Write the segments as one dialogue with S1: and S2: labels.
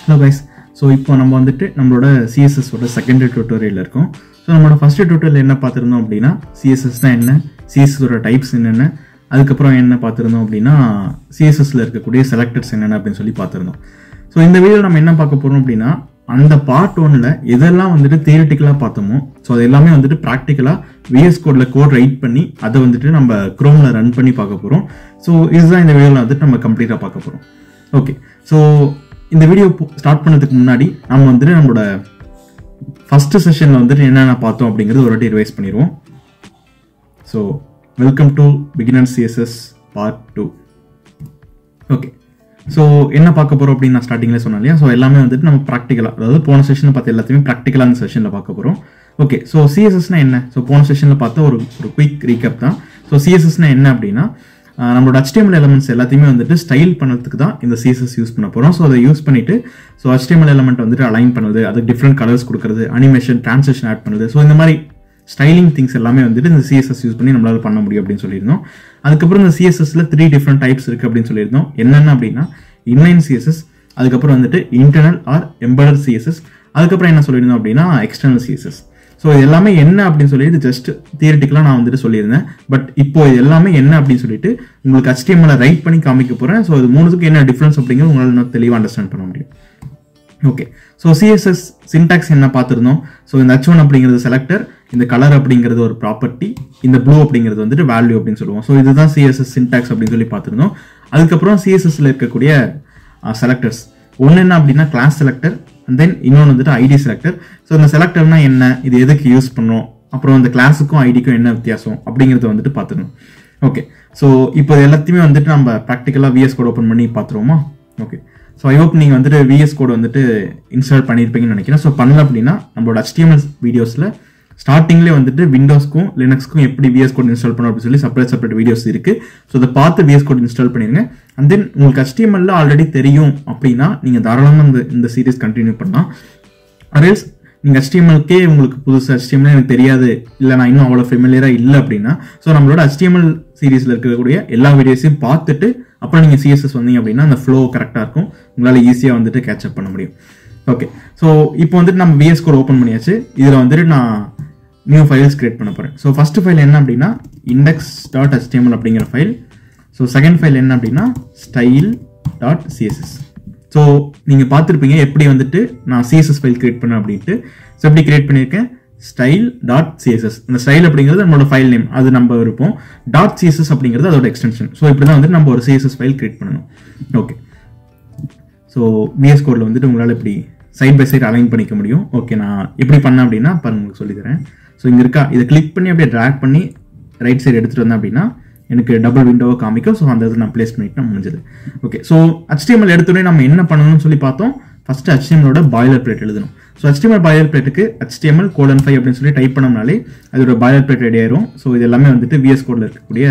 S1: hello guys so இப்போ நம்ம வந்துட்டு நம்மளோட சிஎஸ்எஸோட செகண்ட் டியூட்டோரியல் இருக்கோம் ஸோ நம்மளோட ஃபர்ஸ்ட் டியூட்டோரியல் என்ன பார்த்துருந்தோம் அப்படின்னா சிஎஸ்எஸ்னா என்ன சிஎஸ்எஸோட டைப்ஸ் என்னென்ன அதுக்கப்புறம் என்ன பார்த்துருந்தோம் அப்படின்னா சிஎஸ்எஸ்ல இருக்கக்கூடிய செலக்டர்ஸ் என்னென்ன அப்படின்னு சொல்லி பார்த்துருந்தோம் ஸோ இந்த வீடியோ நம்ம என்ன பார்க்க போகிறோம் அப்படின்னா அந்த பார்ட் ஒன்ல எதெல்லாம் வந்துட்டு தியரிட்டிக்கலாக பார்த்தோமோ ஸோ அது எல்லாமே வந்துட்டு ப்ராக்டிக்கலாக விஎஸ் கோடில் கோட் ரைட் பண்ணி அதை வந்துட்டு நம்ம க்ரோமில் ரன் பண்ணி பார்க்க போகிறோம் ஸோ இதுதான் இந்த வீடியோவில் வந்துட்டு நம்ம கம்ப்ளீட்டாக பார்க்க போகிறோம் ஓகே ஸோ இந்த வீடியோ ஸ்டார்ட் பண்ணதுக்கு முன்னாடி நம்ம வந்துட்டு நம்மளோட ஃபர்ஸ்ட் செஷனில் வந்துட்டு என்னென்ன பார்த்தோம் அப்படிங்கிறது ஒரு வாட்டி ரிவைஸ் பண்ணிடுவோம் so welcome to beginner CSS part two okay so என்ன பார்க்க போகிறோம் அப்படின்னு நான் ஸ்டார்டிங்கில் சொன்னேன் இல்லையா ஸோ எல்லாமே வந்துட்டு நம்ம ப்ராக்டிக்கலாக அதாவது போன செஷனில் பார்த்த எல்லாத்தையுமே ப்ராக்டிக்கலாக அந்த செஷனில் பார்க்க போகிறோம் ஓகே ஸோ சிஎஸ்எஸ்னா என்ன ஸோ போன செஷனில் பார்த்த ஒரு ஒரு குயிக் ரீகப் தான் ஸோ சிஎஸ்எஸ்னா என்ன அப்படின்னா ஆஹ் நம்மளோட HTML எலமெண்ட்ஸ் எல்லாத்தையுமே வந்துட்டு ஸ்டைல் பண்ணுறதுக்கு தான் இந்த சிஎஸ்எஸ் யூஸ் பண்ண போகிறோம் ஸோ அதை யூஸ் பண்ணிட்டு ஸோ HTML எலமெண்ட் வந்துட்டு அலைன் பண்ணுறது அதுக்கு டிஃப்ரெண்ட் கலர்ஸ் கொடுக்குறது அனிமேஷன் டிரான்சேஷன் ஆட் பண்ணுறது ஸோ இந்த மாதிரி ஸ்டைலிங் திங்ஸ் எல்லாமே வந்துட்டு இந்த சிஎஸ்எஸ் யூஸ் பண்ணி நம்மளால பண்ண முடியும் அப்படின்னு சொல்லியிருந்தோம் அதுக்கப்புறம் இந்த சிஎஸ்எஸ்ல த்ரீ டிஃப்ரெண்ட் டைப்ஸ் இருக்கு அப்படின்னு சொல்லியிருந்தோம் என்னென்ன அப்படின்னா இன்லைன் சிஎஸ்எஸ் அதுக்கப்புறம் வந்துட்டு இன்டர்னல் ஆர் எம்படர் சிஎஸ்எஸ் அதுக்கப்புறம் என்ன சொல்லியிருந்தோம் அப்படின்னா எக்ஸ்டர்னல் சிஎஸ்எஸ் ஸோ இது எல்லாமே என்ன அப்படின்னு சொல்லிட்டு ஜஸ்ட் தியரிட்டிக்கலாக நான் வந்துட்டு சொல்லியிருந்தேன் பட் இப்போ இது எல்லாமே என்ன அப்படின்னு சொல்லிட்டு உங்களுக்கு HTML ரைட் பண்ணி காமிக்க போகிறேன் ஸோ இது மூணுத்துக்கு என்ன டிஃப்ரென்ஸ் அப்படிங்கிறது உங்களால் இன்னும் தெளிவாக அண்டர்ஸ்டாண்ட் பண்ண முடியும் ஓகே ஸோ சிஎஸ்எஸ் சின்டாக்ஸ் என்ன பார்த்துருந்தோம் ஸோ இந்த H1 அப்படிங்கிறது செலக்டர் இந்த கலர் அப்படிங்கிறது ஒரு ப்ராப்பர்ட்டி இந்த ப்ளூ அப்படிங்கிறது வந்துட்டு வேல்யூ அப்படின்னு சொல்லுவோம் ஸோ இதுதான் சிஎஸ்எஸ் சின்டாக்ஸ் அப்படின்னு சொல்லி பார்த்துருந்தோம் அதுக்கப்புறம் சிஎஸ்எஸ்ல இருக்கக்கூடிய செலக்டர்ஸ் ஒன்று என்ன அப்படின்னா கிளாஸ் செலக்டர் அண்ட் தென் இன்னொன்று வந்துட்டு ஐடி செலக்டர் ஸோ இந்த செலக்டர்னா என்ன இது எதுக்கு யூஸ் பண்ணோம் அப்புறம் இந்த கிளாஸுக்கும் ஐடிக்கும் என்ன வித்தியாசம் அப்படிங்கிறத வந்துட்டு பார்த்துக்கணும் ஓகே ஸோ இப்போ இது எல்லாத்தையுமே வந்துட்டு நம்ம ப்ராக்டிக்கலாக விஎஸ் கோட் ஓப்பன் பண்ணி பார்த்துருவோமா ஓகே ஸோ ஐ ஹோப் நீங்கள் வந்துட்டு விஎஸ் கோட் வந்துட்டு இன்ஸ்டால் பண்ணியிருப்பீங்கன்னு நினைக்கிறேன் ஸோ பண்ணல அப்படின்னா நம்மளோட HTML வீடியோஸில் ஸ்டார்டிங்லேயே வந்துட்டு விண்டோஸ்க்கும் லினக்ஸ்க்கும் எப்படி விஎஸ் கோட் இன்ஸ்டால் பண்ணணும் அப்படின்னு சொல்லி செப்பரேட் செப்பரேட் வீடியோஸ் இருக்கு ஸோ அதை பார்த்து விஎஸ் கோட் இன்ஸ்டால் பண்ணிருங்க அண்ட் தென் உங்களுக்கு HTML ஆல்ரெடி தெரியும் அப்படின்னா நீங்கள் தாராளமாக இந்த இந்த சீரிஸ் கண்டினியூ பண்ணலாம் அரேஸ் நீங்கள் HTMLக்கே உங்களுக்கு புதுசு HTML எனக்கு தெரியாது இல்லை நான் இன்னும் அவ்வளோ ஃபெமிலியராக இல்லை அப்படின்னா ஸோ நம்மளோட HTML சீரிஸில் இருக்கக்கூடிய எல்லா வீடியோஸையும் பார்த்துட்டு அப்புறம் நீங்கள் சிஎஸ்எஸ் வந்தீங்க அப்படின்னா அந்த ஃப்ளோ கரெக்டாக இருக்கும் உங்களால் ஈஸியாக வந்துட்டு கேட்சப் பண்ண முடியும் ஓகே ஸோ இப்போ வந்துட்டு நம்ம விஎஸ் கோட் ஓப்பன் பண்ணியாச்சு இதில் வந்துட்டு நான் நியூ ஃபைல்ஸ் கிரியேட் பண்ண போகிறேன் ஸோ ஃபர்ஸ்ட் ஃபைல் என்ன அப்படின்னா இண்டெக்ஸ் டாட் HTML அப்படிங்கிற ஃபைல் ஸோ செகண்ட் ஃபைல் என்ன அப்படின்னா ஸ்டைல் டாட் சிஎஸ்எஸ் ஸோ நீங்கள் பார்த்துருப்பீங்க எப்படி வந்துட்டு நான் சிஎஸ்எஸ் ஃபைல் கிரியேட் பண்ணேன் அப்படின்ட்டு ஸோ எப்படி கிரியேட் பண்ணியிருக்கேன் ஸ்டைல் டாட் சிஎஸ்எஸ் இந்த ஸ்டைல் அப்படிங்கிறது நம்மளோட ஃபைல் நேம் அது நம்ம இருப்போம் டாட் சிஎஸ்எஸ் அப்படிங்கிறது அதோட எக்ஸ்டென்ஷன் ஸோ இப்படி தான் வந்துட்டு நம்ம ஒரு சிஎஸ்எஸ் ஃபைல் கிரியேட் பண்ணணும் ஓகே ஸோ விஎஸ் கோடில் வந்துட்டு உங்களால் இப்படி சைட் பை சைடு அலைன் பண்ணிக்க முடியும் ஓகே நான் எப்படி பண்ணேன் அப்படின்னா பாருங்க உங்களுக்கு சொல்லித்தரேன் ஸோ இங்கே இருக்கா இதை கிளிக் பண்ணி அப்படியே ட்ராக் பண்ணி ரைட் சைடு எடுத்துகிட்டு வந்தேன் அப்படின்னா எனக்கு டபுள் விண்டோவை காமிக்கும் ஸோ அந்த இதை நான் ப்ளேஸ் பண்ணிட்டு முடிஞ்சது ஓகே ஸோ HTML எடுத்தோடனே நம்ம என்ன பண்ணணும்னு சொல்லி பார்த்தோம் ஃபர்ஸ்ட் HTMLோட பாய்லர் பிளேட் எழுதணும் ஸோ HTML பாய்லர் பிளேட்டுக்கு HTML கோலன் ஃபைவ் அப்படின்னு சொல்லி டைப் பண்ணோம்னாலே அதோட பாய்லர் பிளேட் ரெடி ஆயிரும் ஸோ இது எல்லாமே வந்துட்டு விஎஸ் கோடில் இருக்கக்கூடிய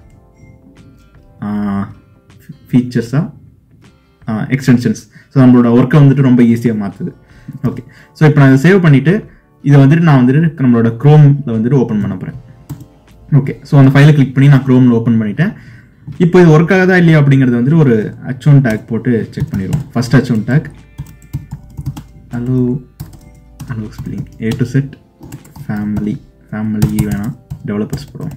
S1: ஃபீச்சர்ஸாக எக்ஸ்டென்ஷன்ஸ் ஸோ நம்மளோட ஒர்க்கை வந்துட்டு ரொம்ப ஈஸியாக மாற்றுது ஓகே ஸோ இப்போ நான் இதை சேவ் பண்ணிவிட்டு இதை வந்துட்டு நான் வந்துட்டு நம்மளோட க்ரோமில் வந்துட்டு ஓப்பன் பண்ண போகிறேன் ஓகே ஸோ அந்த ஃபைலை கிளிக் பண்ணி நான் க்ரோமில் ஓப்பன் பண்ணிட்டேன் இப்போ இது ஒர்க் ஆகுதா இல்லையா அப்படிங்கிறது வந்துட்டு ஒரு அச்சோன் டேக் போட்டு செக் பண்ணிடுவோம் first H one tag hello hello spelling A to Z family family வேணாம் டெவலப்பர்ஸ் போடுவோம்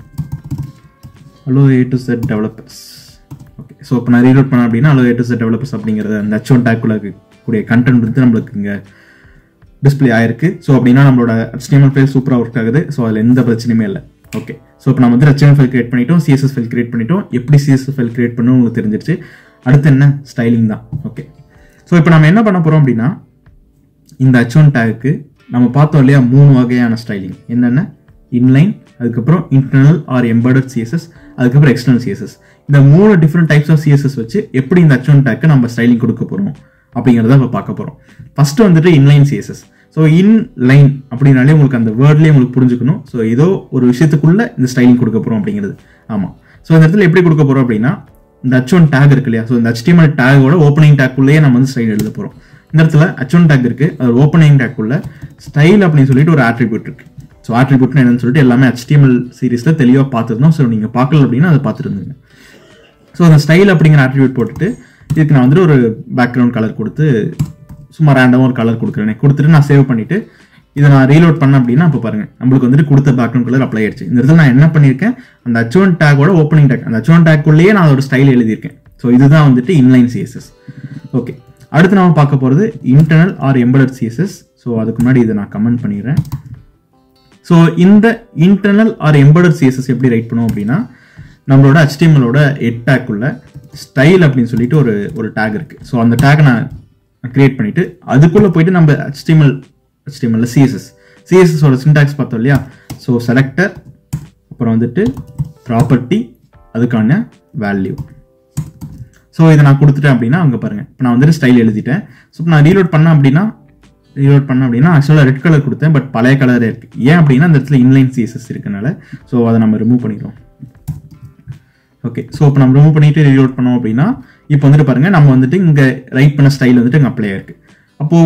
S1: hello A to Z developers okay so இப்போ நான் ரீலோட் பண்ணேன் அப்படின்னா hello A to Z developers அப்படிங்கிறத அந்த அச்சோன் டேக்குள்ள இருக்கக்கூடிய கண்டென்ட் வந்து நம்மளுக்கு இங்கே டிஸ்பிளே ஆயிருக்கு ஸோ அப்படின்னா நம்மளோட HTML ஃபைல் சூப்பராக ஒர்க் ஆகுது ஸோ அதில் எந்த பிரச்சனையுமே இல்லை ஓகே ஸோ இப்போ நம்ம வந்து HTML ஃபைல் கிரியேட் பண்ணிட்டோம் சிஎஸ்எஸ் ஃபைல் கிரியேட் பண்ணிட்டோம் எப்படி சிஎஸ்எஸ் ஃபைல் கிரியேட் பண்ணணும் உங்களுக்கு தெரிஞ்சிருச்சு அடுத்து என்ன ஸ்டைலிங் தான் ஓகே ஸோ இப்போ நம்ம என்ன பண்ண போகிறோம் அப்படின்னா இந்த அச்சோன் டேக்கு நம்ம பார்த்தோம் இல்லையா மூணு வகையான ஸ்டைலிங் என்னென்ன இன்லைன் அதுக்கப்புறம் இன்டர்னல் ஆர் எம்பர்டட் சிஎஸ்எஸ் அதுக்கப்புறம் எக்ஸ்டர்னல் சிஎஸ்எஸ் இந்த மூணு டிஃப்ரெண்ட் டைப்ஸ் ஆஃப் சிஎஸ்எஸ் வச்சு எப்படி இந்த அச்சோன் டேக்கு நம்ம ஸ்டைலிங் கொடுக்க போகிறோம் அப்படிங்கிறத இப்போ பார்க்க போகிறோம் ஃபர்ஸ்ட் வந்துட்டு inline CSS so inline அப்படின்னாலே உங்களுக்கு அந்த வேர்ட்லேயே உங்களுக்கு புரிஞ்சுக்கணும் ஸோ ஏதோ ஒரு விஷயத்துக்குள்ள இந்த ஸ்டைலிங் கொடுக்க போகிறோம் அப்படிங்கிறது ஆமாம் ஸோ இந்த இடத்துல எப்படி கொடுக்க போகிறோம் அப்படின்னா இந்த அச்சோன் டேக் இருக்கு இல்லையா ஸோ இந்த HTML டேகோட ஓப்பனிங் டேக்குள்ளேயே நம்ம வந்து ஸ்டைல் எழுத போகிறோம் இந்த இடத்துல அச்சோன் டேக் இருக்கு அது ஓப்பனிங் டேக்குள்ள ஸ்டைல் அப்படின்னு சொல்லிட்டு ஒரு ஆட்ரிபியூட் இருக்கு ஸோ ஆட்ரிபியூட்னு என்னன்னு சொல்லிட்டு எல்லாமே HTML சீரிஸில் தெளிவாக பார்த்துருந்தோம் ஸோ நீங்கள் பார்க்கல அப்படின்னா அதை பார்த்துருந்துங்க ஸோ அந்த ஸ்டைல் அப்படிங்கிற ஆட்ரிபியூட் போட்டுட்டு இதுக்கு நான் வந்துட்டு ஒரு பேக்ரவுண்ட் கலர் கொடுத்து சும்மா ரேண்டமாக ஒரு கலர் கொடுக்குறேன் கொடுத்துட்டு நான் சேவ் பண்ணிட்டு இதை நான் ரீலோட் பண்ணேன் அப்படின்னா அப்போ பாருங்க நம்மளுக்கு வந்துட்டு கொடுத்த பேக்ரவுண்ட் கலர் அப்ளை ஆயிடுச்சு இந்த இடத்துல நான் என்ன பண்ணியிருக்கேன் அந்த அச்சுவன் டேக்கோட ஓப்பனிங் டேக் அந்த அச்சுவன் டேக்குள்ளேயே நான் அதோட ஸ்டைல் எழுதியிருக்கேன் ஸோ இதுதான் வந்துட்டு இன்லைன் சிஎஸ்எஸ் ஓகே அடுத்து நம்ம பார்க்க போகிறது internal or embedded CSS so அதுக்கு முன்னாடி இதை நான் கமெண்ட் பண்ணிடுறேன் ஸோ இந்த இன்டர்னல் ஆர் எம்படட் சிஎஸ்எஸ் எப்படி ரைட் பண்ணுவோம் அப்படின்னா நம்மளோட HTML-ஓட ஹெட் டேக்குள்ள ஸ்டைல் அப்படின்னு சொல்லிட்டு ஒரு ஒரு டேக் இருக்கு ஸோ அந்த டேக் நான் கிரியேட் பண்ணிட்டு அதுக்குள்ள போயிட்டு நம்ம HTML HTML சிஎஸ்எஸ் சிஎஸ்எஸோட சின்டாக்ஸ் பார்த்தோம் இல்லையா ஸோ செலக்டர் அப்புறம் வந்துட்டு ப்ராப்பர்ட்டி அதுக்கான வேல்யூ ஸோ இதை நான் கொடுத்துட்டேன் அப்படின்னா அங்கே பாருங்க இப்போ நான் வந்துட்டு ஸ்டைல் எழுதிட்டேன் ஸோ இப்போ நான் ரீலோட் பண்ணேன் அப்படின்னா ரீலோட் பண்ணேன் அப்படின்னா ஆக்சுவலாக ரெட் கலர் கொடுத்தேன் பட் பழைய கலரே இருக்கு ஏன் அப்படின்னா அந்த இடத்துல இன்லைன் சிஎஸ்எஸ் இருக்கனால ஸோ அதை நம்ம ரிமூவ் பண்ணிடுவோம் ஓகே ஸோ இப்போ நம்ம ரிமூவ் பண்ணிட்டு ரீலோட் பண்ணோம் அப்படின்னா இப்போ வந்துட்டு பாருங்க நம்ம வந்துட்டு இங்கே ரைட் பண்ண ஸ்டைல் வந்துட்டு இங்கே அப்ளை ஆயிருக்கு அப்போ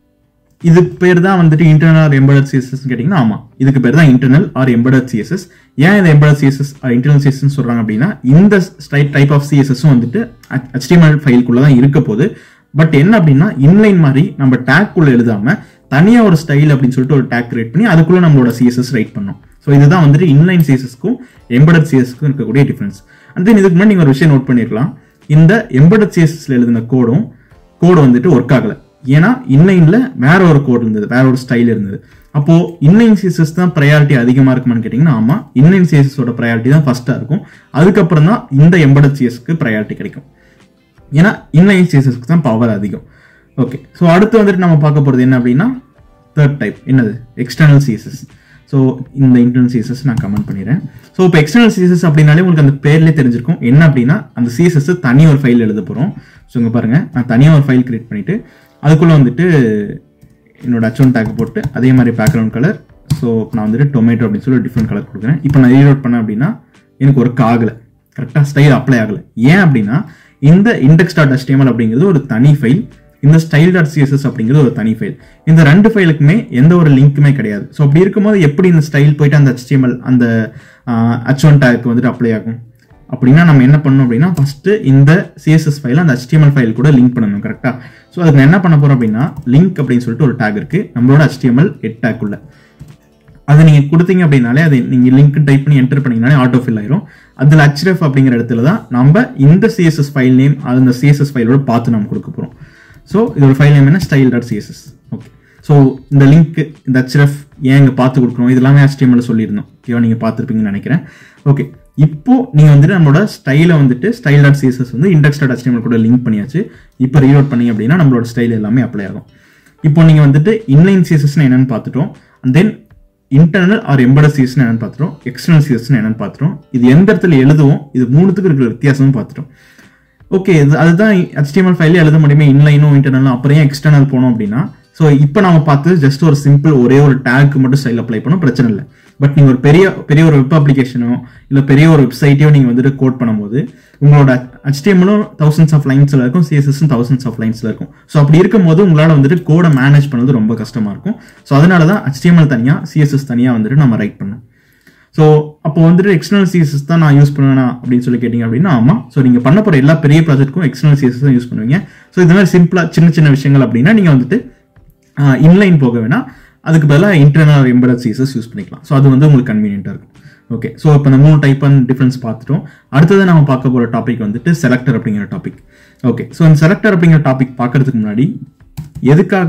S1: இது பேர் தான் வந்துட்டு இன்டர்னல் ஆர் எம்படட் சிஎஸ்எஸ் கேட்டிங்கன்னா ஆமாம் இதுக்கு பேர் தான் இன்டர்னல் ஆர் எம்படட் சிஎஸ்எஸ் ஏன் இந்த எம்படட் சிஎஸ்எஸ் இன்டர்னல் சிஎஸ்எஸ் சொல்கிறாங்க அப்படின்னா இந்த ஸ்டைட் டைப் ஆஃப் சிஎஸ்எஸும் வந்துட்டு HTML ஃபைலுக்குள்ள தான் இருக்க போகுது பட் என்ன அப்படின்னா இன்லைன் மாதிரி நம்ம டேக்குள்ள எழுதாம தனியா ஒரு ஸ்டைல் அப்படின்னு சொல்லிட்டு ஒரு டேக் கிரியேட் பண்ணி அதுக்குள்ள நம்மளோட சிஎஸ்எஸ் ரைட் பண்ணோம் ஸோ இதுதான் வந்துட்டு இன்லைன் சிஎஸ்எஸ்க்கும் எம்படட் சிஎஸ்க்கும் இருக்கக்கூடிய டிஃபரன்ஸ் அண்ட் தென் இதுக்கு முன்னாடி நீங்க ஒரு விஷயம் நோட் பண்ணிருக்கலாம் இந்த எம்படட் சிஎஸ்எஸ்ல எழுதின கோடும் கோடு வந்துட்டு ஒர்க் ஆகல ஏன்னா இன்லைன்ல வேற ஒரு கோட் இருந்தது வேற ஒரு ஸ்டைல் இருந்தது அப்போ இன்லைன் சிஎஸ்எஸ் தான் ப்ரையாரிட்டி அதிகமா இருக்குமான்னு கேட்டீங்கன்னா ஆமா இன்லைன் சிஎஸ்எஸோட ப்ரையாரிட்டி தான் ஃபர்ஸ்டா இருக்கும் அதுக்கப்புறம் தான் இந்த எம்படட் சிஎஸ்க்கு ப்ரையாரிட்டி கிடைக்கும் ஏன்னா இன்லைன் சிஎஸ்எஸ்க்கு தான் பவர் அதிகம் ஓகே ஸோ அடுத்து வந்துட்டு நம்ம பார்க்க போகிறது என்ன அப்படின்னா தேர்ட் டைப் என்னது எக்ஸ்டர்னல் சிஎஸ்எஸ் ஸோ இந்த இன்டர்னல் சிஎஸ்எஸ் நான் கமெண்ட் பண்ணிடுறேன் ஸோ இப்போ எக்ஸ்டர்னல் சிஎஸ்எஸ் அப்படின்னாலே உங்களுக்கு அந்த பேர்லேயே தெரிஞ்சிருக்கும் என்ன அப்படின்னா அந்த சிஎஸ்எஸ் தனி ஒரு ஃபைல் எழுத போகிறோம் ஸோ இங்கே பாருங்க நான் தனியாக ஒரு ஃபைல் கிரியேட் பண்ணிட்டு அதுக்குள்ளே வந்துட்டு என்னோட அச்சோன் டேக் போட்டு அதே மாதிரி பேக்ரவுண்ட் கலர் ஸோ நான் வந்துட்டு டொமேட்டோ அப்படின்னு சொல்லி டிஃப்ரெண்ட் கலர் கொடுக்குறேன் இப்போ நான் ரீலோட் பண்ணேன் அப்படின்னா எனக்கு ஒர்க் ஆகலை கரெக்டாக ஸ்டைல் அப்ளை ஆகலை ஏன் அப்படின்னா இந்த இண்டெக்ஸ் டாட் HTML அப்படிங்கிறது ஒரு தனி ஃபைல் இந்த ஸ்டைல் டாட் சிஎஸ்எஸ் அப்படிங்கிறது ஒரு தனி ஃபைல் இந்த ரெண்டு ஃபைலுக்குமே எந்த ஒரு லிங்க்குமே கிடையாது ஸோ அப்படி இருக்கும்போது எப்படி இந்த ஸ்டைல் போயிட்டு அந்த HTML அந்த அச்சோன் டேக்கு வந்துட்டு அப்ளை ஆகும் அப்படின்னா நம்ம என்ன பண்ணணும் அப்படின்னா ஃபர்ஸ்ட் இந்த சிஎஸ்எஸ் ஃபைல அந்த HTML ஃபைல் கூட லிங்க் பண்ணணும் கரெக்டா ஸோ அதுக்கு நான் என்ன பண்ண போறோம் அப்படின்னா லிங்க் அப்படின்னு சொல்லிட்டு ஒரு டேக் இருக்கு நம்மளோட HTML எட் டேக் உள்ள அதை நீங்க கொடுத்தீங்க அப்படின்னாலே அதை நீங்க லிங்க் டைப் பண்ணி என்டர் பண்ணீங்கனாலே ஆட்டோ ஃபில் ஆயிரும் அதுல HRF அப்படிங்கிற இடத்துல தான் நம்ம இந்த சிஎஸ்எஸ் ஃபைல் நேம் அந்த சிஎஸ்எஸ் ஃபைலோட பார்த்து நம்ம கொடுக்க போறோம் ஸோ இதோட ஃபைல் நேம் என்ன style dot CSS okay so இந்த லிங்க் இந்த HRF ஏன் இங்கே பார்த்து கொடுக்கணும் இது எல்லாமே HTML ல சொல்லியிருந்தோம் ஓகேவா நீங்கள் பார்த்துருப்பீங்கன்னு நினைக்கிறேன் ஓகே இப்போ நீங்கள் வந்துட்டு நம்மளோட ஸ்டைலை வந்துட்டு ஸ்டைல் டாட் சிஎஸ்எஸ் வந்து இண்டெக்ஸ் டாட் HTML கூட லிங்க் பண்ணியாச்சு இப்போ ரீலோட் பண்ணீங்க அப்படின்னா நம்மளோட ஸ்டைல் எல்லாமே அப்ளை ஆகும் இப்போ நீங்கள் வந்துட்டு இன்லைன் சிஎஸ்எஸ்னு என்னன்னு பார்த்துட்டோம் and then internal or embedded சிஎஸ்னு என்னன்னு பார்த்துட்டோம் எக்ஸ்டர்னல் சிஎஸ்னு என்னன்னு பார்த்துட்டோம் இது எந்த இடத்துல எழுதுவோம் இது மூணுத்துக்கு இருக்கிற வித்தியாசமும் பார்த்துட்டோம் ஓகே இது அதுதான் HTML ஃபைலே எழுத முடியுமே இன்லைனும் இன்டர்னலும் அப்புறம் ஏன் எக்ஸ்டர்னல் போனோம் அப்படின்னா ஸோ இப்போ நம்ம பார்த்து ஜஸ்ட் ஒரு சிம்பிள் ஒரே ஒரு டேக் மட்டும் ஸ்டைல் அப்ளை பண்ணோம் பிரச்சனை இல்லை பட் நீங்கள் ஒரு பெரிய பெரிய ஒரு வெப் அப்ளிகேஷனோ இல்லை பெரிய ஒரு வெப்சைட்டையோ நீங்கள் வந்துட்டு கோட் பண்ணும்போது உங்களோட HTML-ம் தௌசண்ட்ஸ் ஆஃப் லைன்ஸில் இருக்கும் சிஎஸ்எஸும் தௌசண்ட்ஸ் ஆஃப் லைன்ஸில் இருக்கும் ஸோ அப்படி இருக்கும்போது உங்களால் வந்துட்டு கோடை மேனேஜ் பண்ணது ரொம்ப கஷ்டமாக இருக்கும் ஸோ அதனால தான் HTML தனியாக சிஎஸ்எஸ் தனியாக வந்துட்டு நம்ம ரைட் பண்ணோம் ஸோ அப்போ வந்துட்டு எக்ஸ்டர்னல் சிஎஸ்எஸ் தான் நான் யூஸ் பண்ணுவேனா அப்படின்னு சொல்லி கேட்டிங்க அப்படின்னா ஆமாம் ஸோ நீங்கள் பண்ண போகிற எல்லா பெரிய ப்ராஜெக்ட்க்கும் எக்ஸ்டர்னல் சிஎஸ்எஸ் தான் யூஸ் பண்ணுவீங்க ஸோ இது மாதிரி சிம்பிளாக சின்ன சின்ன விஷயங்கள் அப்படின்னா நீங்கள் வந்துட்டு இன்லைன் போக வேணாம் அதுக்கு பதிலாக இன்டர்னல் எம்பரட் சிஎஸ்எஸ் யூஸ் பண்ணிக்கலாம் ஸோ அது வந்து உங்களுக்கு கன்வீனியன்ட்டாக இருக்கும் ஓகே ஸோ இப்போ இந்த மூணு டைப் அண்ட் டிஃப்ரென்ஸ் பார்த்துட்டோம் அடுத்தது நம்ம பார்க்க போகிற டாபிக் வந்துட்டு செலக்டர் அப்படிங்கிற டாபிக் ஓகே ஸோ இந்த செலக்டர் அப்படிங்கிற டாபிக் பார்க்கறதுக்கு முன்னாடி எதுக்காக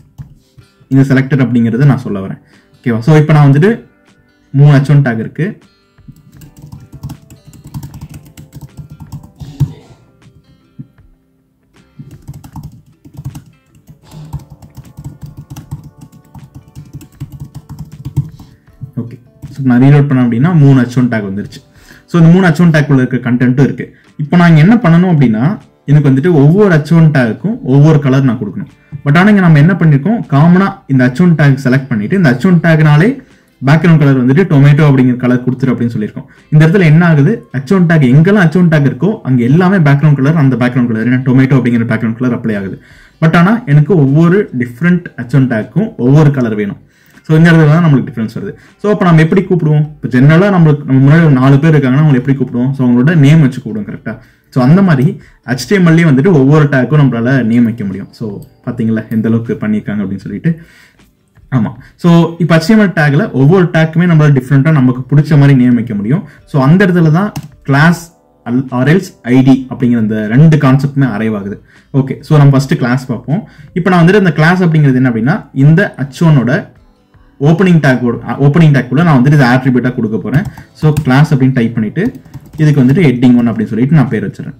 S1: இந்த செலக்டர் அப்படிங்கிறத நான் சொல்ல வரேன் ஓகேவா ஸோ இப்போ நான் வந்துட்டு மூணு அச்சோன் டேக் இருக்கு ஓகே ஸோ நான் ரீலோட் பண்ணேன் அப்படின்னா மூணு அச்சோன் டேக் வந்துருச்சு ஸோ இந்த மூணு அச்சோன் டேக் உள்ள இருக்க கண்டென்ட்டும் இருக்கு இப்போ நான் இங்க என்ன பண்ணணும் அப்படின்னா எனக்கு வந்துட்டு ஒவ்வொரு அச்சோன் டேக்குக்கும் ஒவ்வொரு கலர் நான் கொடுக்கணும் பட் ஆனால் இங்கே நம்ம என்ன பண்ணியிருக்கோம் காமனாக இந்த அச்சோன் டேக் செலக்ட் பண்ணிட்டு இந்த அச்சோன் டேக்னாலே பேக்ரவுண்ட் கலர் வந்துட்டு டொமேட்டோ அப்படிங்கிற கலர் கொடுத்துரு அப்படின்னு சொல்லியிருக்கோம் இந்த இடத்துல என்ன ஆகுது அச்சோன் டேக் எங்கெல்லாம் அச்சோன் டேக் இருக்கோ அங்கே எல்லாமே பேக்ரவுண்ட் கலர் அந்த பேக்ரவுண்ட் கலர் ஏன்னா டொமேட்டோ அப்படிங்கிற பேக்ரவுண்ட் கலர் அப்ளை ஆகுது பட் ஆனால் எனக்கு ஒவ்வொரு டிஃப்ரெண்ட் அச்சோன் டேக்கும் ஒவ்வொரு கலர் வேணும் ஸோ இந்த இடத்துல தான் நம்மளுக்கு டிஃப்ரென்ஸ் வருது ஸோ அப்போ நம்ம எப்படி கூப்பிடுவோம் இப்போ ஜென்ரலாக நம்மளுக்கு நம்ம முன்னாடி ஒரு நாலு பேர் இருக்காங்கன்னா அவங்க எப்படி கூப்பிடுவோம் ஸோ அவங்களோட நேம் வச்சு கூப்பிடுவோம் கரெக்டாக ஸோ அந்த மாதிரி ஹெச்டிஎம்எல்லே வந்துட்டு ஒவ்வொரு டேக்கும் நம்மளால நேம் வைக்க முடியும் ஸோ பார்த்தீங்களா எந்த அளவுக்கு பண்ணியிருக்காங்க அப்படின்னு சொல்லிட்டு ஆமாம் ஸோ இப்போ HTML டேக்ல ஒவ்வொரு டேக்குமே நம்மளால டிஃப்ரெண்ட்டாக நமக்கு பிடிச்ச மாதிரி நேம் வைக்க முடியும் ஸோ அந்த இடத்துல தான் கிளாஸ் ஆர்எல்ஸ் ஐடி அப்படிங்கிற அந்த ரெண்டு கான்செப்ட்மே அரைவ் ஆகுது ஓகே ஸோ நம்ம ஃபர்ஸ்ட் கிளாஸ் பார்ப்போம் இப்போ நான் வந்துட்டு இந்த கிளாஸ் அப்படிங்கிறது என்ன அப்படின்னா இந்த H1ஓட ஓப்பனிங் டேக் ஓப்பனிங் டேக் கூட நான் வந்துட்டு இது ஆட்ரிபியூட்டாக கொடுக்க போகிறேன் ஸோ கிளாஸ் அப்படின்னு டைப் பண்ணிட்டு இதுக்கு வந்துட்டு ஹெட்டிங் ஒன் அப்படின்னு சொல்லிட்டு நான் பேர் வச்சிடறேன்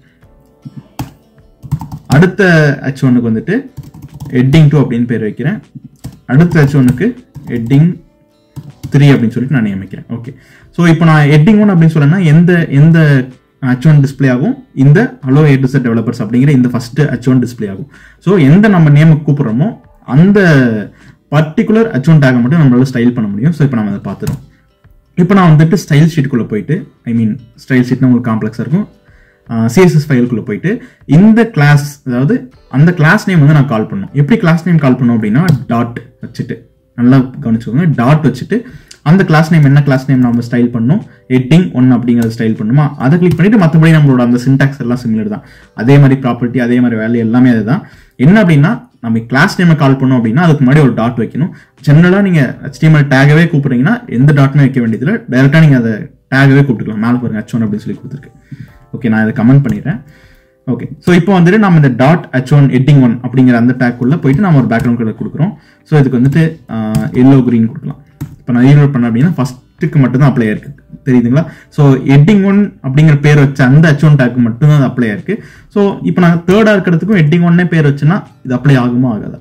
S1: அடுத்த ஹெச் ஒன்னுக்கு வந்துட்டு ஹெட்டிங் டூ அப்படின்னு பேர் வைக்கிறேன் அடுத்த ஹெச் ஒன்னுக்கு ஹெட்டிங் த்ரீ அப்படின்னு சொல்லிட்டு நான் நியமிக்கிறேன் ஓகே ஸோ இப்போ நான் ஹெட்டிங் ஒன் அப்படின்னு சொல்லணும்னா எந்த எந்த ஹெச் ஒன் டிஸ்பிளே ஆகும் இந்த hello A to Z developers அப்படிங்கிற இந்த ஃபர்ஸ்ட் ஹெச் ஒன் டிஸ்பிளே ஆகும் ஸோ எந்த நம்ம நேமுக்கு கூப்பிடுறோமோ அந்த பர்டிகுலர் ஹெச் ஒன் டேகை மட்டும் நம்மளால ஸ்டைல் பண்ண முடியும் ஸோ இப்போ நம்ம அதை பார்த்துறோம் இப்போ நான் வந்துட்டு ஸ்டைல் ஷீட்டுக்குள்ளே போயிட்டு ஐ மீன் ஸ்டைல் ஷீட்னா உங்களுக்கு காம்ப்ளெக்ஸாக இருக்கும் சிஎஸ்எஸ் ஃபைலுக்குள்ளே போயிட்டு இந்த கிளாஸ் அதாவது அந்த கிளாஸ் நேம் வந்து நான் கால் பண்ணணும் எப்படி கிளாஸ் நேம் கால் பண்ணோம் அப்படின்னா டாட் வச்சுட்டு நல்லா கவனிச்சுக்கோங்க டாட் வச்சுட்டு அந்த கிளாஸ் நேம் என்ன கிளாஸ் நேம் நம்ம ஸ்டைல் பண்ணணும் ஹெட்டிங் ஒன் அப்படிங்கிறத ஸ்டைல் பண்ணுமா அதை கிளிக் பண்ணிட்டு மற்றபடி நம்மளோட அந்த சின்டாக்ஸ் எல்லாம் சிமிலர் தான் அதே மாதிரி ப்ராப்பர்ட்டி அதே மாதிரி வேல்யூ எல்லாமே அதுதான் என்ன அப்படின்னா நம்ம கிளாஸ் நேமை கால் பண்ணோம் அப்படின்னா அதுக்கு முன்னாடி ஒரு டாட் வைக்கணும் ஜென்ரலாக நீங்கள் HTML டேகவே கூப்பிடுறீங்கன்னா எந்த டாட்மே வைக்க வேண்டியதில்லை டேரெக்டாக நீங்கள் அதை டேகவே கூப்பிட்டுக்கலாம் மேலே பாருங்க H1 அப்படின்னு சொல்லி கொடுத்துருக்கு ஓகே நான் இதை கமெண்ட் பண்ணிடுறேன் ஓகே ஸோ இப்போ வந்துட்டு நம்ம இந்த dot H one heading one அப்படிங்கிற அந்த டேக்குள்ள போயிட்டு நம்ம ஒரு பேக்ரவுண்ட் கலர் கொடுக்குறோம் ஸோ இதுக்கு வந்துட்டு எல்லோ green கொடுக்கலாம் இப்போ நான் ரீலோட் பண்ண அப்படின்னா ஃபர்ஸ்ட்டுக்கு மட்டும்தான் அப்ளை ஆயிருக்கு தெரியுதுங்களா ஸோ எட்டிங் ஒன் அப்படிங்கிற பேர் வச்ச அந்த ஹெச் ஒன் டேக்கு மட்டும்தான் அது அப்ளை ஆயிருக்கு ஸோ இப்போ நான் தேர்டாக இருக்கிறதுக்கும் எட்டிங் ஒன்னே பேர் வச்சுன்னா இது அப்ளை ஆகுமா ஆகாதா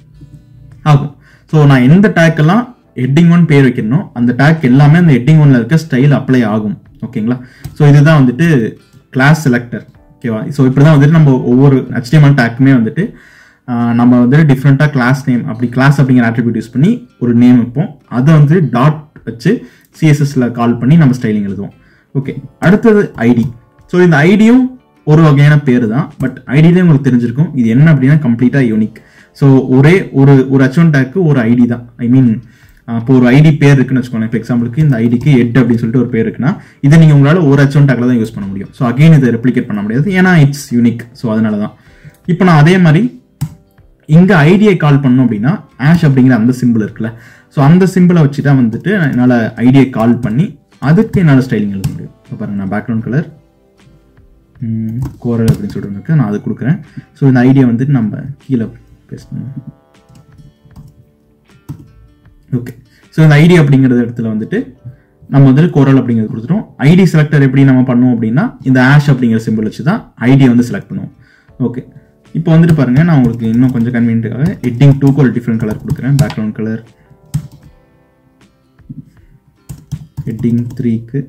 S1: ஆகும் ஸோ நான் எந்த டேக்கெல்லாம் ஹெட்டிங் ஒன் பேர் வைக்கணும் அந்த டேக் எல்லாமே அந்த ஹெட்டிங் ஒன்ல இருக்க ஸ்டைல் அப்ளை ஆகும் ஓகேங்களா ஸோ இதுதான் வந்துட்டு கிளாஸ் செலக்டர் ஓகேவா ஸோ இப்படி தான் வந்துட்டு நம்ம ஒவ்வொரு HTML டேக்குமே வந்துட்டு ஆஹ், நம்ம வந்துட்டு டிஃப்ரெண்ட்டாக கிளாஸ் நேம் அப்படி கிளாஸ் அப்படிங்கிற ஆட்ரிபியூட் யூஸ் பண்ணி ஒரு நேம் வைப்போம் அதை வந்து டாட் வச்சு சிஎஸ்எஸ்ல கால் பண்ணி நம்ம ஸ்டைலிங் எழுதுவோம் ஓகே அடுத்தது ஐடி ஸோ இந்த ஐடியும் ஒரு வகையான பேர் தான் பட் ஐடியிலே உங்களுக்கு தெரிஞ்சிருக்கும் இது என்ன அப்படின்னா கம்ப்ளீட்டாக யூனிக் ஸோ ஒரே ஒரு ஒரு அச்சோன் டேக்கு ஒரு ஐடி தான் ஐ மீன் இப்போ ஒரு ஐடி பேர் இருக்குன்னு வச்சுக்கோங்க இப்போ எக்ஸாம்பிளுக்கு இந்த ஐடிக்கு எட் அப்படின்னு சொல்லிட்டு ஒரு பேர் இருக்குன்னா இதை நீங்கள் உங்களால் ஒரு அச்சோன் டேக்கில் தான் யூஸ் பண்ண முடியும் ஸோ அகைன் இதை ரெப்ளிகேட் பண்ண முடியாது ஏன்னா இட்ஸ் யூனிக் ஸோ அதனால தான் இப்போ நான் அதே மாதிரி இங்க ஐடியை கால் பண்ணோம் அப்படின்னா ஆஷ் அப்படிங்கிற அந்த சிம்பிள் இருக்குல்ல ஸோ அந்த சிம்பிளை வச்சு தான் வந்துட்டு என்னால் ஐடியை கால் பண்ணி அதுக்கு என்னால் ஸ்டைலிங் எழுத முடியும் இப்போ பாருங்க நான் பேக்ரவுண்ட் கலர் கோரல் அப்படின்னு சொல்லிட்டு ஒண்ணு இருக்கு நான் அது கொடுக்குறேன் ஸோ இந்த ஐடியா வந்துட்டு நம்ம கீழே பேசணும் ஓகே ஸோ இந்த ஐடி அப்படிங்கிறது இடத்துல வந்துட்டு நம்ம வந்துட்டு கோரல் அப்படிங்கிறது கொடுத்துட்டோம் ஐடி செலக்டர் எப்படி நம்ம பண்ணுவோம் அப்படின்னா இந்த ஆஷ் அப்படிங்கிற சிம்பிள் வச்சு தான் ஐடியை வந்து செலக்ட் பண்ணுவோம் ஓகே இப்போ வந்துட்டு பாருங்க நான் உங்களுக்கு இன்னும் கொஞ்சம் கன்வீனியன்ட்டுக்காக ஹெட்டிங் டூக்கு ஒரு டிஃப்ரெண்ட் கலர் கொடுக்குறேன் பேக்ரவுண்ட் கலர் ஹெட்டிங் த்ரீக்கு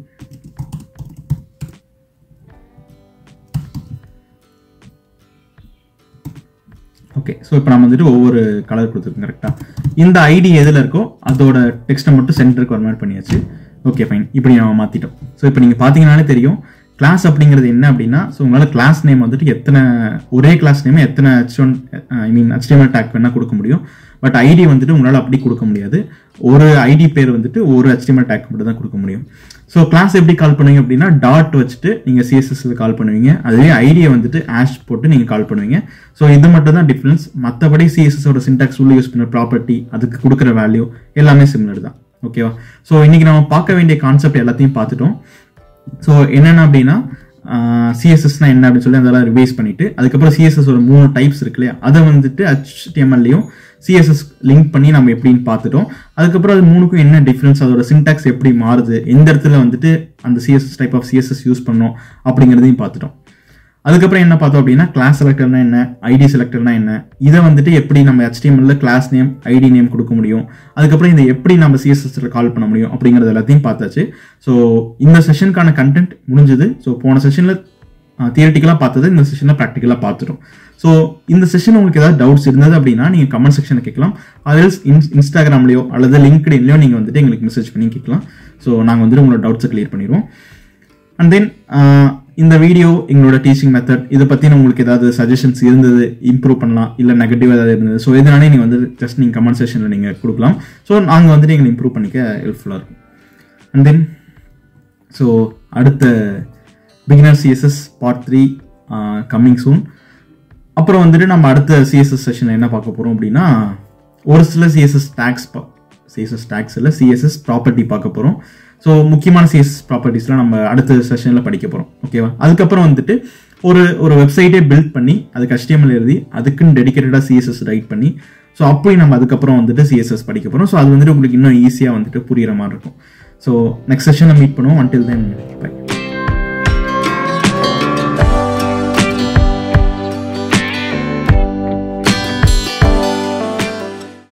S1: ஓகே ஸோ இப்போ நம்ம வந்துட்டு ஒவ்வொரு கலர் கொடுத்துருக்கோம் கரெக்டாக இந்த ஐடி எதில் இருக்கோ அதோட டெக்ஸ்ட்டை மட்டும் சென்டருக்கு வர மாதிரி பண்ணியாச்சு ஓகே ஃபைன் இப்படி நம்ம மாற்றிட்டோம் ஸோ இப்போ நீங்கள் பார்த்தீங்கன்னாலே தெரியும் கிளாஸ் அப்படிங்கிறது என்ன அப்படின்னா ஸோ உங்களால் கிளாஸ் நேம் வந்துட்டு எத்தனை ஒரே கிளாஸ் நேம் எத்தனை H one I mean HTML tag வேணால் கொடுக்க முடியும் பட் ஐடி வந்துட்டு உங்களால் அப்படி கொடுக்க முடியாது ஒரு ஐடி பேர் வந்துட்டு ஒரு HTML டேக் மட்டும் தான் கொடுக்க முடியும் ஸோ கிளாஸ் எப்படி கால் பண்ணுவீங்க அப்படின்னா டாட் வச்சுட்டு நீங்கள் சிஎஸ்எஸ்ல கால் பண்ணுவீங்க அதுவே ஐடியை வந்துட்டு ஆஷ் போட்டு நீங்கள் கால் பண்ணுவீங்க ஸோ இது மட்டும் தான் டிஃப்ரென்ஸ் மற்றபடி சிஎஸ்எஸோட சின்டாக்ஸ் உள்ள யூஸ் பண்ண ப்ராப்பர்ட்டி அதுக்கு கொடுக்குற வேல்யூ எல்லாமே சிமிலர் தான் ஓகேவா ஸோ இன்னைக்கு நம்ம பார்க்க வேண்டிய கான்செப்ட் எல்லாத்தையும் பார்த்துட்டோம் ஸோ என்னென்ன அப்படின்னா சிஎஸ்எஸ்னா என்ன அப்படின்னு சொல்லி அதெல்லாம் ரிவைஸ் பண்ணிட்டு அதுக்கப்புறம் சிஎஸ்எஸ் ஒரு மூணு டைப்ஸ் இருக்கு இல்லையா அதை வந்துட்டு ஹெச்டிஎம்எல்லையும் சிஎஸ்எஸ் லிங்க் பண்ணி நம்ம எப்படின்னு பார்த்துட்டோம் அதுக்கப்புறம் அது மூணுக்கும் என்ன டிஃப்ரென்ஸ் அதோட சின்டாக்ஸ் எப்படி மாறுது எந்த இடத்துல வந்துட்டு அந்த CSS type of CSS use பண்ணோம் அப்படிங்கிறதையும் பார்த்துட்டோம் அதுக்கப்புறம் என்ன பார்த்தோம் அப்படின்னா கிளாஸ் செலக்டர்னா என்ன ஐடி செலக்டர்னா என்ன இதை வந்துட்டு எப்படி நம்ம HTML class name ID name கொடுக்க முடியும் அதுக்கப்புறம் இதை எப்படி நம்ம சிஎஸ்எஸ்ல கால் பண்ண முடியும் அப்படிங்கிறது எல்லாத்தையும் பார்த்தாச்சு ஸோ இந்த செஷனுக்கான கண்டென்ட் முடிஞ்சது ஸோ போன செஷனில் தியரட்டிக்கலாக பார்த்தது இந்த செஷனில் ப்ராக்டிக்கலாக பார்த்துட்டோம் ஸோ இந்த செஷன் உங்களுக்கு ஏதாவது டவுட்ஸ் இருந்தது அப்படின்னா நீங்கள் கமெண்ட் செக்ஷனில் கேட்கலாம் அதில் இன்ஸ் இன்ஸ்டாகிராம்லையோ அல்லது லிங்க்டின்லையோ நீங்கள் வந்துட்டு எங்களுக்கு மெசேஜ் பண்ணி கேட்கலாம் ஸோ நாங்கள் வந்துட்டு உங்களோட டவுட்ஸை கிளியர் பண்ணிடுவோம் அண்ட் தென் இந்த வீடியோ எங்களோட டீச்சிங் மெத்தட் இதை பற்றின உங்களுக்கு ஏதாவது சஜஷன்ஸ் இருந்தது இம்ப்ரூவ் பண்ணலாம் இல்லை நெகட்டிவ் ஏதாவது இருந்தது ஸோ எதனாலே நீங்கள் வந்து ஜஸ்ட் நீங்கள் கமெண்ட் செக்ஷனில் நீங்கள் கொடுக்கலாம் ஸோ நாங்கள் வந்துட்டு எங்களை இம்ப்ரூவ் பண்ணிக்க ஹெல்ப்ஃபுல்லாக இருக்கும் அண்ட் தென் ஸோ அடுத்த beginner CSS part three coming soon அப்புறம் வந்துட்டு நம்ம அடுத்த சிஎஸ்எஸ் செஷனில் என்ன பார்க்க போகிறோம் அப்படின்னா ஒரு சில சிஎஸ்எஸ் டேக்ஸ் சிஎஸ்எஸ் டேக்ஸ் இல்லை சிஎஸ்எஸ் ப்ராப்பர்ட்டி பார்க்க போகிறோம் ஸோ முக்கியமான சிஎஸ்எஸ் ப்ராப்பர்ட்டிஸ்லாம் நம்ம அடுத்த செஷனில் படிக்க போகிறோம் ஓகேவா அதுக்கப்புறம் வந்துட்டு ஒரு ஒரு வெப்சைட்டே பில்ட் பண்ணி அதுக்கு HTML எழுதி அதுக்குன்னு டெடிக்கேட்டடாக சிஎஸ்எஸ் ரைட் பண்ணி ஸோ அப்படி நம்ம அதுக்கப்புறம் வந்துட்டு சிஎஸ்எஸ் படிக்க போகிறோம் ஸோ அது வந்துட்டு உங்களுக்கு இன்னும் ஈஸியாக வந்துட்டு புரியுற மாதிரி இருக்கும் ஸோ நெக்ஸ்ட் செஷனில் மீட் பண்ணுவோம் until then பை